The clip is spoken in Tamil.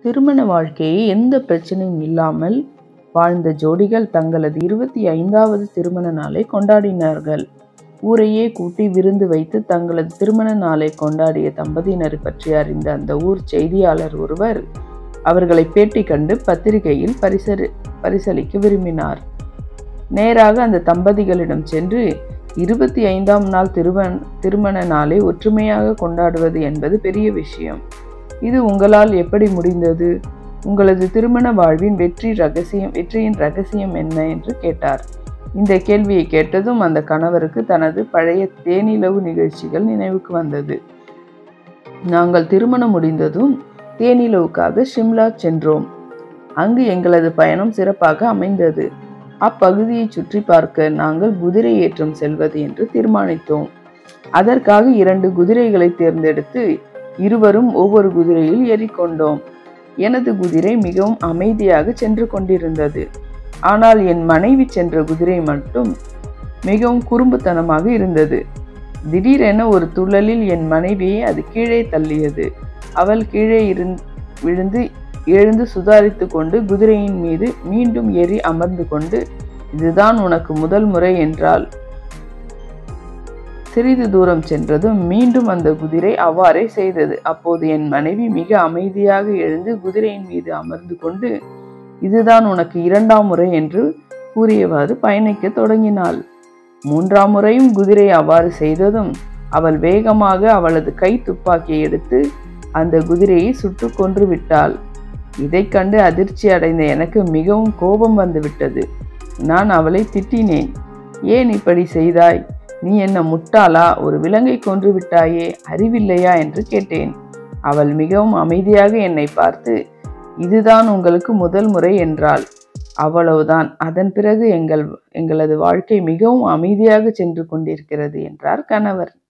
திருமண வாழ்க்கையை எந்த பிரச்சனையும் இல்லாமல் வாழ்ந்த ஜோடிகள் தங்களது இருபத்தி ஐந்தாவது திருமண நாளை கொண்டாடினார்கள் ஊரையே கூட்டி விருந்து வைத்து தங்களது திருமண நாளை கொண்டாடிய தம்பதியினர் பற்றி அறிந்த அந்த ஊர் செய்தியாளர் ஒருவர் அவர்களை பேட்டி கண்டு பத்திரிகையில் பரிசரி பரிசளிக்க விரும்பினார் நேராக அந்த தம்பதிகளிடம் சென்று இருபத்தி ஐந்தாம் நாள் திருமண திருமண நாளை ஒற்றுமையாக கொண்டாடுவது என்பது பெரிய விஷயம் இது உங்களால் எப்படி முடிந்தது உங்களது திருமண வாழ்வின் வெற்றி ரகசியம் வெற்றியின் ரகசியம் என்ன என்று கேட்டார் இந்த கேள்வியை கேட்டதும் அந்த கணவருக்கு தனது பழைய தேனிலவு நிகழ்ச்சிகள் நினைவுக்கு வந்தது நாங்கள் திருமணம் முடிந்ததும் தேனிலவுக்காக ஷிம்லா சென்றோம் அங்கு எங்களது பயணம் சிறப்பாக அமைந்தது அப்பகுதியை சுற்றி பார்க்க நாங்கள் குதிரை ஏற்றம் செல்வது என்று தீர்மானித்தோம் அதற்காக இரண்டு குதிரைகளை தேர்ந்தெடுத்து இருவரும் ஒவ்வொரு குதிரையில் ஏறிக்கொண்டோம் எனது குதிரை மிகவும் அமைதியாக சென்று கொண்டிருந்தது ஆனால் என் மனைவி சென்ற குதிரை மட்டும் மிகவும் குறும்புத்தனமாக இருந்தது திடீரென ஒரு துள்ளலில் என் மனைவியை அது கீழே தள்ளியது அவள் கீழே இருந் விழுந்து எழுந்து சுதாரித்து கொண்டு குதிரையின் மீது மீண்டும் ஏறி அமர்ந்து கொண்டு இதுதான் உனக்கு முதல் முறை என்றால் சிறிது தூரம் சென்றதும் மீண்டும் அந்த குதிரை அவ்வாறே செய்தது அப்போது என் மனைவி மிக அமைதியாக எழுந்து குதிரையின் மீது அமர்ந்து கொண்டு இதுதான் உனக்கு இரண்டாம் முறை என்று கூறியவாறு பயணிக்க தொடங்கினாள் மூன்றாம் முறையும் குதிரை அவ்வாறு செய்ததும் அவள் வேகமாக அவளது கை துப்பாக்கியை எடுத்து அந்த குதிரையை சுட்டு கொன்று விட்டாள் இதைக் கண்டு அதிர்ச்சி அடைந்த எனக்கு மிகவும் கோபம் வந்துவிட்டது நான் அவளை திட்டினேன் ஏன் இப்படி செய்தாய் நீ என்ன முட்டாளா ஒரு விலங்கை கொன்று விட்டாயே அறிவில்லையா என்று கேட்டேன் அவள் மிகவும் அமைதியாக என்னை பார்த்து இதுதான் உங்களுக்கு முதல் முறை என்றாள் அவ்வளவுதான் அதன் பிறகு எங்கள் எங்களது வாழ்க்கை மிகவும் அமைதியாக சென்று கொண்டிருக்கிறது என்றார் கணவர்